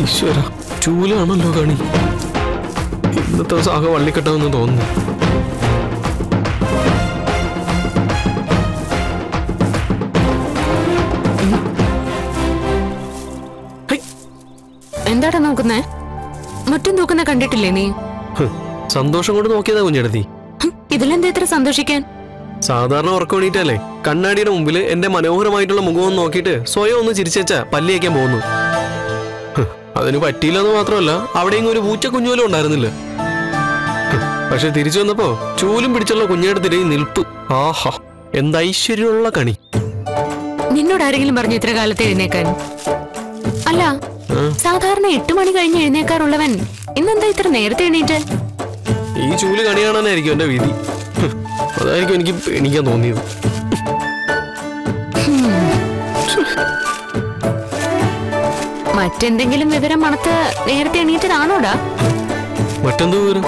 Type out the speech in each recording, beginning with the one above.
ഈശ്വര ചൂലാണല്ലോ കണി ഇന്നത്തെ ദിവസം ആകെ വള്ളിക്കെട്ടാമെന്ന് തോന്നുന്നു ഹൈ, എന്താടാ നോക്കുന്നേ മറ്റും നോക്കുന്ന കണ്ടിട്ടില്ലേ നീ ഹ്, സന്തോഷം കൊണ്ട് നോക്കിയതാ കുഞ്ഞെടുത്തി ഹും, ഇതിലെന്താ ഇത്ര സന്തോഷിക്കാൻ സാധാരണ ഉറക്കം എണീറ്റല്ലേ കണ്ണാടിയുടെ മുമ്പിൽ എന്റെ മനോഹരമായിട്ടുള്ള മുഖം ഒന്ന് നോക്കിയിട്ട് സ്വയം ഒന്ന് ചിരിച്ചേച്ചാ പല്ലി വയ്ക്കാൻ പോകുന്നു ഹ്, അതിന് പറ്റിയില്ലെന്ന് മാത്രമല്ല അവിടെയും ഒരു പൂച്ച കുഞ്ഞുപോലും ഉണ്ടായിരുന്നില്ല ഹ്, പക്ഷെ തിരിച്ചു വന്നപ്പോ ചൂലും പിടിച്ചുള്ള കുഞ്ഞെടുത്തിട്ട് നിൽപ്പ് ആഹാ എന്ത് ഐശ്വര്യമുള്ള കണി നിന്നോട് ആരെങ്കിലും പറഞ്ഞു ഇത്ര കാലത്ത് എഴുന്നേക്കാൻ അല്ല ആ, സാധാരണ എട്ട് മണി കഴിഞ്ഞ് എഴുന്നേക്കാറുള്ളവൻ ഇന്നെന്താ ഇത്ര നേരത്തെ എണീറ്റ് ഈ ചൂല് കണി കാണാനായിരിക്കും എന്റെ വിധി ഹ്, അതായിരിക്കും എനിക്ക് എണീക്കാൻ തോന്നിയത് മറ്റെന്തെങ്കിലും വിവരം മണത്ത് നേരത്തെ എണീറ്റതാണോടാ മറ്റെന്തോ വിവരം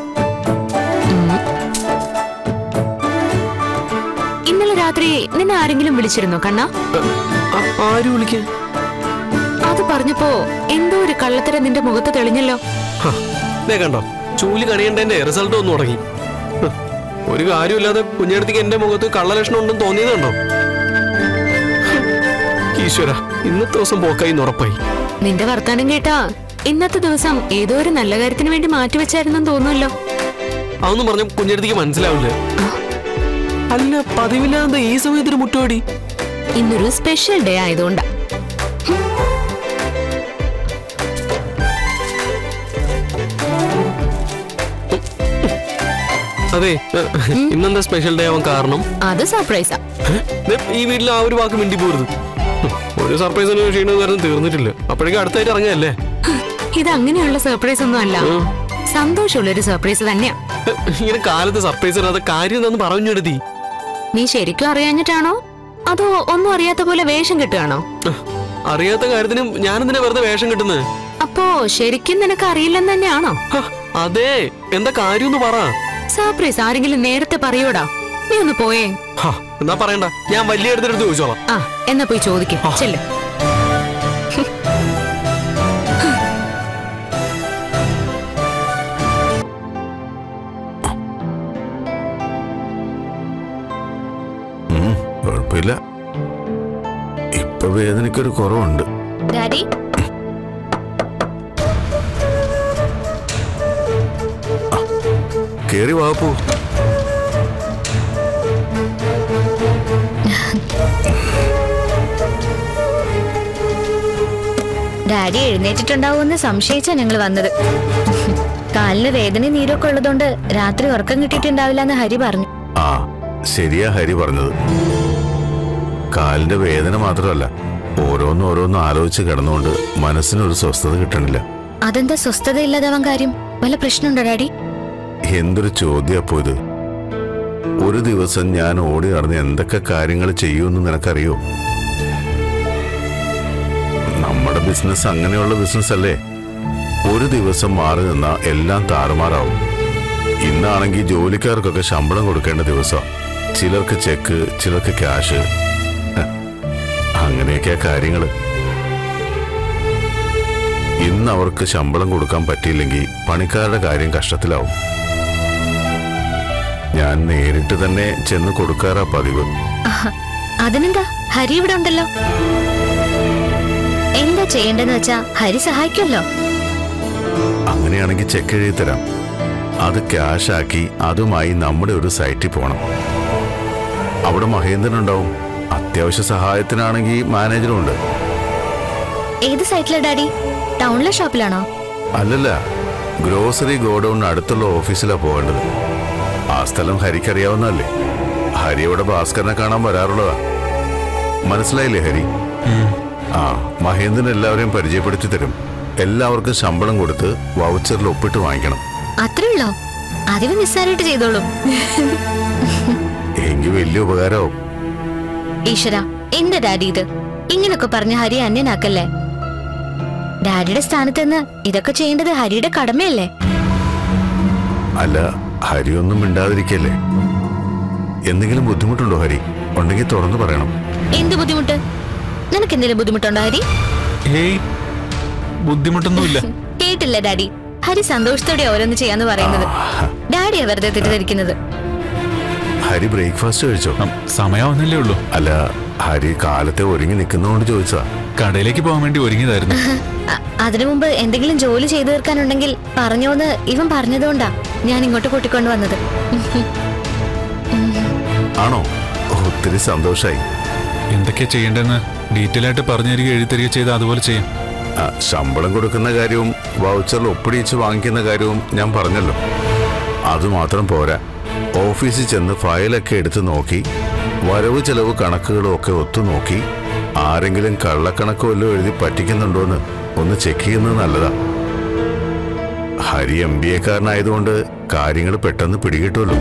ഇന്നലെ രാത്രി നിന്നെ ആരെങ്കിലും വിളിച്ചിരുന്നോ കണ്ണ ആ- ആര് വിളിക്കാൻ അത് പറഞ്ഞപ്പോ എന്തോ ഒരു കള്ളത്തരം നിന്റെ മുഖത്ത് തെളിഞ്ഞല്ലോ ഹ, ദേ കണ്ടോ ചൂല് കണിയണ്ടതിന്റെ റിസൾട്ട് വന്നു തുടങ്ങി ഹ്, ഒരു കാര്യമില്ലാതെ കുഞ്ഞെടുത്തേക്ക് എന്റെ മുഖത്ത് കള്ളലക്ഷണം ഉണ്ടെന്ന് തോന്നിയത് കണ്ടോ ഹ്, ഈശ്വര ഇന്നത്തെ ദിവസം പോക്കായി ഉറപ്പായി നിന്റെ വർത്താനം കേട്ടാ ഇന്നത്തെ ദിവസം ഏതോ ഒരു നല്ല കാര്യത്തിന് വേണ്ടി മാറ്റിവെച്ചായിരുന്നെന്ന് തോന്നുമല്ലോ അതൊന്നും പറഞ്ഞ കുഞ്ഞെടുത്തേക്ക് മനസ്സിലാവില്ല അല്ല പതിവില്ലാതെ ഈ സമയത്തൊരു മുട്ടുപടി ഇന്നൊരു സ്പെഷ്യൽ ഡേ ആയതുകൊണ്ടാ അതെ ഏ, ഇന്നെന്താ സ്പെഷ്യൽ ഡേ ആവാൻ കാരണം അത് സർപ്രൈസാ ഏ, ദേ, ഈ വീട്ടിൽ ആ ഒരു വാക്ക് മിണ്ടി പോരുത് ഹ്, ഒരു സർപ്രൈസിന് ക്ഷീണം കാരണം തീർന്നിട്ടില്ല അപ്പോഴേക്കും അടുത്തായിട്ട് ഇറങ്ങല്ലേ ഇത് അങ്ങനെയുള്ള സർപ്രൈസ് ഒന്നും അല്ല സന്തോഷമുള്ള ഒരു സർപ്രൈസ് തന്നെയാ ഇങ്ങനെ കാലത്ത് സർപ്രൈസ് ഇടാതെ കാര്യം എന്താന്ന് പറഞ്ഞെടുത്തി നീ ശരിക്കും അറിയാഞ്ഞിട്ടാണോ അതോ ഒന്നും അറിയാത്ത പോലെ വേഷം കിട്ടുകയാണോ അറിയാത്ത കാര്യത്തിനും ഞാനെന്തിനാ വെറുതെ വേഷം കിട്ടുന്നത് അപ്പോ ശരിക്കും നിനക്ക് അറിയില്ലെന്ന് തന്നെയാണോ അതെ എന്താ കാര്യം ഒന്ന് പറ സർപ്രൈസ് ആരെങ്കിലും നേരത്തെ പറയൂടാ നീ ഒന്ന് പോയേ ഹ, എന്നാ പറയണ്ട ഞാൻ വലിയ എടുത്തെടുത്ത് ചോദിച്ചോളാം ആ എന്നാ പോയി ചോദിക്കും ചെല്ല് കുഴപ്പമില്ല ഇപ്പൊ വേദനയ്ക്കൊരു കുറവുണ്ട് ഡാഡി കേറി വാപ്പു ഡാഡി എഴുന്നേറ്റിട്ടുണ്ടാവുമെന്ന് സംശയിച്ചാ ഞങ്ങൾ വന്നത് കാലിന് വേദന നീരൊക്കെ ഉള്ളതുകൊണ്ട് രാത്രി ഉറക്കം കിട്ടിയിട്ടുണ്ടാവില്ല എന്ന് ഹരി പറഞ്ഞു ആ ശരിയാ ഹരി പറഞ്ഞത് കാലിന്റെ വേദന മാത്രമല്ല ഓരോന്നും ഓരോന്നും ആലോചിച്ച് കിടന്നുകൊണ്ട് മനസ്സിനൊരു സ്വസ്ഥത കിട്ടണില്ല അതെന്താ സ്വസ്ഥത ഇല്ലാതാവാൻ കാര്യം വല്ല പ്രശ്നമുണ്ടോ ഡാഡി എന്തൊരു ചോദ്യപ്പോ ഇത് ഒരു ദിവസം ഞാൻ ഓടി നടന്ന് എന്തൊക്കെ കാര്യങ്ങൾ ചെയ്യുമെന്ന് നിനക്കറിയോ നമ്മുടെ ബിസിനസ് അങ്ങനെയുള്ള ബിസിനസ് അല്ലേ ഒരു ദിവസം മാറി നിന്നാ എല്ലാം താറുമാറാവും ഇന്നാണെങ്കിൽ ജോലിക്കാർക്കൊക്കെ ശമ്പളം കൊടുക്കേണ്ട ദിവസം ചിലർക്ക് ചെക്ക് ചിലർക്ക് ക്യാഷ് ഹ, അങ്ങനെയൊക്കെയാ കാര്യങ്ങള് ഇന്ന് അവർക്ക് ശമ്പളം കൊടുക്കാൻ പറ്റിയില്ലെങ്കിൽ പണിക്കാരുടെ കാര്യം കഷ്ടത്തിലാവും ഞാൻ നേരിട്ട് തന്നെ ചെന്ന് കൊടുക്കാറാ പതിവ് ആഹ്, അതിനെന്താ ഹരി ഇവിടെ ഉണ്ടല്ലോ എന്താ ചെയ്യേണ്ടെന്ന് വെച്ചാ ഹരി സഹായിക്കുമല്ലോ അങ്ങനെയാണെങ്കിൽ ചെക്ക് എഴുതി തരാം അത് ക്യാഷ് ആക്കി അതുമായി നമ്മുടെ ഒരു സൈറ്റിൽ പോണം അവിടെ മഹേന്ദ്രൻ ഉണ്ടാവും അത്യാവശ്യ സഹായത്തിനാണെങ്കിൽ മാനേജറും ഉണ്ട് ഏത് സൈറ്റിലാ ഡാഡി ടൗണിലെ ഷോപ്പിലാണോ അല്ലല്ല ഗ്രോസറി ഗോഡൌൺ അടുത്തുള്ള ഓഫീസിലാ പോകേണ്ടത് ആ സ്ഥലം ഹരിക്കറിയാവുന്നതല്ലേ ഹരി അവിടെ ഭാസ്കരനെ കാണാൻ വരാറുള്ളതാ മനസ്സിലായില്ലേ ഹരി ആ മഹേന്ദ്രൻ എല്ലാവരെയും പരിചയപ്പെടുത്തി തരും എല്ലാവർക്കും ശമ്പളം കൊടുത്ത് വൗച്ചറിൽ ഒപ്പിട്ട് വാങ്ങിക്കണം അത്രേ ഉള്ളോ അതിവ് നിസ്സാരമായിട്ട് ചെയ്തോളും എങ്കിൽ വലിയ ഉപകാരമാവും ഈശ്വര എന്താ ഡാഡി ഇത് ഇങ്ങനൊക്കെ പറഞ്ഞ ഹരി അന്യനാക്കല്ലേ ഡാഡിയുടെ സ്ഥാനത്ത് നിന്ന് ഇതൊക്കെ ചെയ്യേണ്ടത് ഹരിയുടെ കടമയല്ലേ അല്ല ഹരി ഒന്നും മിണ്ടാതിരിക്കല്ലേ എന്തെങ്കിലും ബുദ്ധിമുട്ടുണ്ടോ ഹരി ഉണ്ടെങ്കിൽ തുറന്നു പറയണം എന്ത് ബുദ്ധിമുട്ട് നിനക്ക് എന്തെങ്കിലും ബുദ്ധിമുട്ടുണ്ടോ ഹരി ഏയ് ബുദ്ധിമുട്ടൊന്നുമില്ല കേട്ടില്ല ഡാഡി ഹരി സന്തോഷത്തോടെ ഓരോന്ന് ചെയ്യാന്ന് പറയുന്നത് ഡാഡിയാ വെറുതെ തെറ്റിദ്ധരിക്കുന്നത് ഹരി ബ്രേക്ക്ഫാസ്റ്റ് കഴിച്ചോ ഉം, സമയമാവുന്നല്ലേ ഉള്ളൂ അല്ല ഹരി കാലത്തെ ഒരുങ്ങി നിൽക്കുന്നതുകൊണ്ട് ചോദിച്ചതാ കടയിലേക്ക് പോകാൻ വേണ്ടി ഒരുങ്ങിയതായിരുന്നു അ- അതിനു മുമ്പ് എന്തെങ്കിലും ജോലി ചെയ്തു തീർക്കാനുണ്ടെങ്കിൽ പറഞ്ഞോന്ന് ഇവൻ പറഞ്ഞതുകൊണ്ടാ ഞാൻ ഇങ്ങോട്ട് കൂട്ടിക്കൊണ്ടു വന്നത് ആണോ ഒത്തിരി സന്തോഷായി എന്തൊക്കെയാ ചെയ്യേണ്ടതെന്ന് ഡീറ്റെയിൽ ആയിട്ട് പറഞ്ഞു തരിക എഴുതി തരിക ചെയ്ത് അതുപോലെ ചെയ്യാം ആ, ശമ്പളം കൊടുക്കുന്ന കാര്യവും വൗച്ചറിൽ ഒപ്പിടിച്ച് വാങ്ങിക്കുന്ന കാര്യവും ഞാൻ പറഞ്ഞല്ലോ അതുമാത്രം പോരാ ഓഫീസിൽ ചെന്ന് ഫയലൊക്കെ എടുത്ത് നോക്കി വരവ് ചെലവ് കണക്കുകളും ഒക്കെ ഒത്തു നോക്കി ആരെങ്കിലും കള്ളക്കണക്ക് വല്ലതും എഴുതി പറ്റിക്കുന്നുണ്ടോന്ന് ഒന്ന് ചെക്ക് ചെയ്യുന്നത് നല്ലതാ ഹരി എം ബി എക്കാരനായതുകൊണ്ട് കാര്യങ്ങൾ പെട്ടെന്ന് പിടികിട്ടുമല്ലോ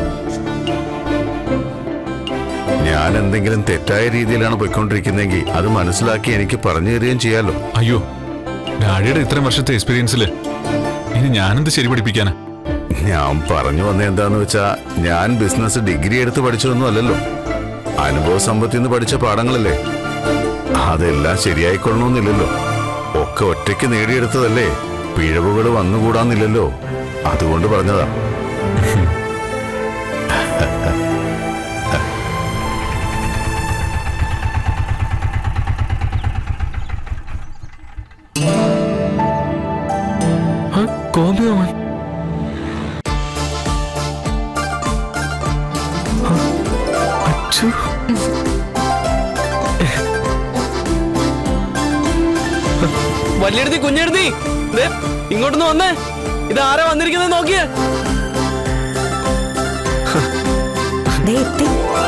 ഞാൻ എന്തെങ്കിലും തെറ്റായ രീതിയിലാണ് പോയിക്കൊണ്ടിരിക്കുന്നതെങ്കിൽ അത് മനസ്സിലാക്കി എനിക്ക് പറഞ്ഞു തരികയും ചെയ്യാലോ അയ്യോ ഡാഡിയുടെ ഇത്രയും വർഷത്തെ എക്സ്പീരിയൻസിൽ ഇനി ഞാനെന്ത് ശരി പഠിപ്പിക്കാനാ ഞാൻ പറഞ്ഞു വന്ന എന്താന്ന് വെച്ചാ ഞാൻ ബിസിനസ് ഡിഗ്രി എടുത്ത് പഠിച്ചതൊന്നും അല്ലല്ലോ അനുഭവ സമ്പത്തിൽ നിന്ന് പഠിച്ച പാഠങ്ങളല്ലേ അതെല്ലാം ശരിയായിക്കൊള്ളണമെന്നില്ലല്ലോ ഒക്കെ ഒറ്റയ്ക്ക് നേടിയെടുത്തതല്ലേ പിഴവുകൾ വന്നുകൂടാന്നില്ലല്ലോ അതുകൊണ്ട് പറഞ്ഞതാ ആ, ഗോപി മാമൻ ആ, അച്ചു വല്യെടുത്തി കുഞ്ഞെടുത്തി ദേ, ഇങ്ങോട്ടൊന്ന് വന്നേ ഇത് ആരാ വന്നിരിക്കുന്നത് നോക്കിയേ ദേ എത്തി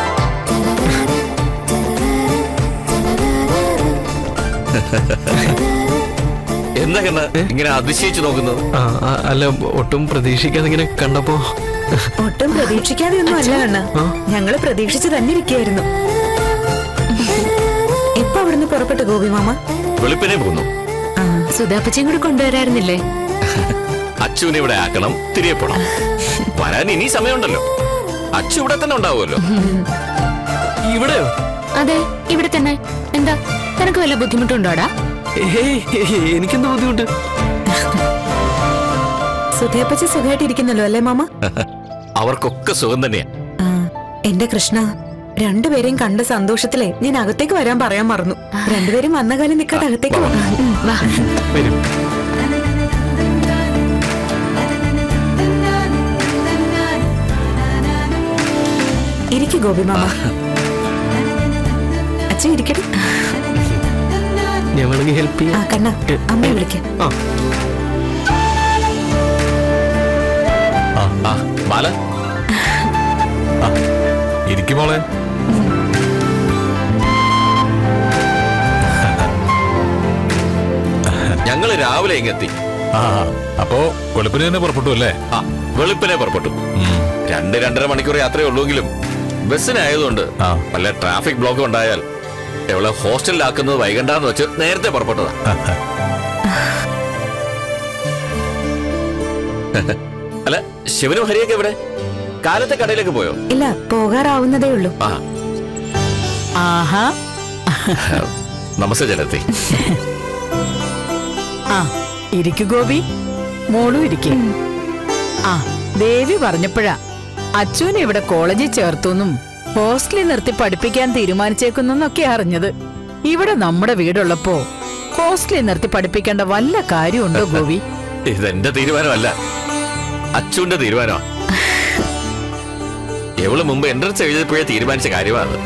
എന്താ കണ്ണ ഇങ്ങനെ അതിശയിച്ചു നോക്കുന്നത് ആ, ആ, അല്ല ഒട്ടും പ്രതീക്ഷിക്കാതെ ഇങ്ങനെ കണ്ടപ്പോ ഒട്ടും പ്രതീക്ഷിക്കാതെ ഒന്നും അല്ല കണ്ണ ഞങ്ങള് പ്രതീക്ഷിച്ച് തന്നെ ഇരിക്കുകയായിരുന്നു എപ്പോ അവിടുന്ന് പുറപ്പെട്ടു ഗോപി മാമ വെളുപ്പിനെ പോന്നു ആ, സുധാപ്പച്ചയും കൂടെ കൊണ്ടുവരായിരുന്നില്ലേ അച്ചുവിനെ ഇവിടെ ആക്കണം തിരികെ പോണം വരാൻ ഇനി സമയമുണ്ടല്ലോ അച്ചു ഇവിടെ തന്നെ ഉണ്ടാവുമല്ലോ ഇവിടെയോ അതെ ഇവിടെ തന്നെ എന്താ നിനക്ക് വല്ല ബുദ്ധിമുട്ടുണ്ടോടാ ഏയ് എനിക്കെന്താ ബുദ്ധിമുട്ട് സുധേപ്പച്ച സുഖമായിട്ട് ഇരിക്കുന്നല്ലോ അല്ലേ മാമ അവർക്കൊക്കെ സുഖം തന്നെയാ ആ, എന്റെ കൃഷ്ണ രണ്ടുപേരെയും കണ്ട സന്തോഷത്തിലെ ഞാൻ അകത്തേക്ക് വരാൻ പറയാൻ മറന്നു രണ്ടുപേരും വന്ന കാലം നിൽക്കാതെ അകത്തേക്ക് വാ. വാ വരും ഇരിക്കു ഗോപി മാമ അച്ഛൻ ഇരിക്കട്ടെ ഞാൻ വേണമെങ്കിൽ ഹെൽപ്പ് ആ ചെയ്യാം കണ്ണ അമ്മയെ വിളിക്കാം ആ ആ ബാല ഇരിക്കും മോളെ ഞങ്ങള് രാവിലെ ഇങ്ങെത്തി ആ അപ്പോ വെളുപ്പിന് തന്നെ പുറപ്പെട്ടു അല്ലേ ആ വെളുപ്പിനെ പുറപ്പെട്ടു രണ്ട് രണ്ടര മണിക്കൂർ യാത്രയേ ഉള്ളൂങ്കിലും ബസ്സിനായതുകൊണ്ട് ആ. വല്ല ട്രാഫിക് ബ്ലോക്ക് ഉണ്ടായാൽ എവളെ ഹോസ്റ്റലിലാക്കുന്നത് വൈകണ്ടെന്ന് വെച്ച് നേരത്തെ പുറപ്പെട്ടതാ അല്ല ശിവനും ഹരിയൊക്കെ എവിടെ കാലത്തെ കടയിലേക്ക് പോയോ ഇല്ല പോകാറാവുന്നതേ ഉള്ളൂ ആ ആഹാ നമസ്തേ ജലത്തി ആ ഇരിക്കു ഗോപി മോളും ഇരിക്കെ ആ ദേവി പറഞ്ഞപ്പോഴാ അച്ചുവിനെ ഇവിടെ കോളേജിൽ ചേർത്തുന്നും ഹോസ്റ്റലിൽ നിർത്തി പഠിപ്പിക്കാൻ തീരുമാനിച്ചേക്കുന്നൊക്കെ അറിഞ്ഞത് ഇവിടെ നമ്മുടെ വീടുള്ളപ്പോ ഹോസ്റ്റലിൽ നിർത്തി പഠിപ്പിക്കേണ്ട വല്ല കാര്യമുണ്ടോ ഗോപി ഇതെന്റെ തീരുമാനമല്ല അച്ചുവിന്റെ തീരുമാനമാ എവള് മുമ്പ് എൻട്രൻസ് എഴുതിയപ്പോഴേ തീരുമാനിച്ച കാര്യമാണ്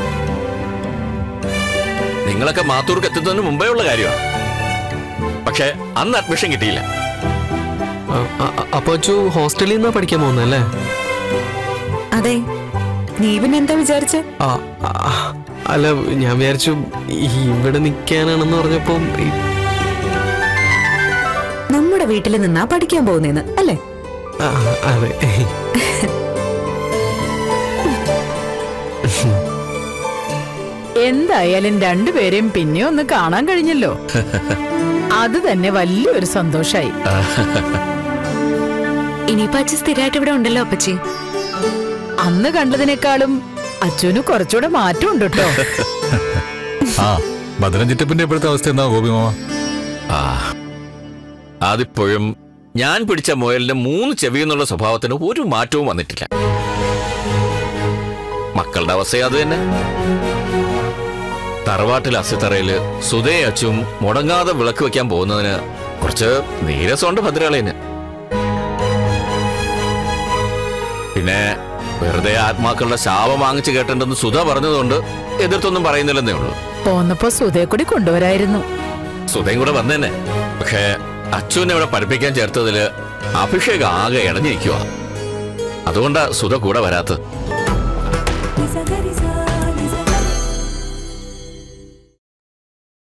നിങ്ങളൊക്കെ മാത്തൂർക്ക് എത്തുന്നതിന് മുമ്പേ ഉള്ള കാര്യമാണ് പക്ഷെ അന്ന് അഡ്മിഷൻ കിട്ടിയില്ല ആ, ആ, ആ, അപ്പൊ അച്ചു ഹോസ്റ്റലിൽ നിന്നാ പഠിക്കാൻ പോകുന്നല്ലേ അതെ നീ പിന്നെ എന്താ വിചാരിച്ചേ ആ ആ, അല്ല ഞാൻ വിചാരിച്ചു ഈ ഇവിടെ നിൽക്കാനാണെന്ന് പറഞ്ഞപ്പോ ഈ- നമ്മുടെ വീട്ടിൽ നിന്നാ പഠിക്കാൻ പോകുന്നേന്ന് അല്ലേ ആ, അതെ എന്തായാലും രണ്ടുപേരെയും പിന്നെ ഒന്ന് കാണാൻ കഴിഞ്ഞല്ലോ അത് തന്നെ വലിയൊരു സന്തോഷായി ഇനിയിപ്പോ അച്ഛൻ സ്ഥിരമായിട്ട് ഇവിടെ ഉണ്ടല്ലോ അപ്പച്ചി അന്ന് കണ്ടതിനേക്കാളും അച്ഛന് കുറച്ചുകൂടെ മാറ്റമുണ്ട് കേട്ടോ ആ ഭദ്രൻ ചിറ്റപ്പിന്റെ ഇപ്പോഴത്തെ അവസ്ഥ എന്താ ഗോപി മാമ ആ അതിപ്പോഴും ഞാൻ പിടിച്ച മുയലിന്റെ മൂന്ന് ചെവി എന്നുള്ള സ്വഭാവത്തിന് ഒരു മാറ്റവും വന്നിട്ടില്ല മക്കളുടെ അവസ്ഥ അത് തന്നെ തറവാട്ടിൽ അസിത്തറയില് സുതേ അച്ചും മുടങ്ങാതെ വിളക്ക് വെക്കാൻ പോകുന്നതിന് കുറച്ച് നീരസമുണ്ട് ഭദ്രകളേന് പിന്നെ വെറുതെ ആത്മാക്കളുടെ ശാപം വാങ്ങിച്ചു കേട്ടിട്ടുണ്ടെന്ന് സുധ പറഞ്ഞതുകൊണ്ട് എതിർത്തൊന്നും പറയുന്നില്ലെന്നേ ഉള്ളൂ പോന്നപ്പോ സുധയെ കൂടി കൊണ്ടുവരായിരുന്നു സുധയും കൂടെ വന്നേനെ പക്ഷേ അച്ഛനെ ഇവിടെ പഠിപ്പിക്കാൻ ചേർത്തതില് അഭിഷേക് ആകെ ഇടഞ്ഞിരിക്കുക അതുകൊണ്ടാ സുധ കൂടെ വരാത്തത്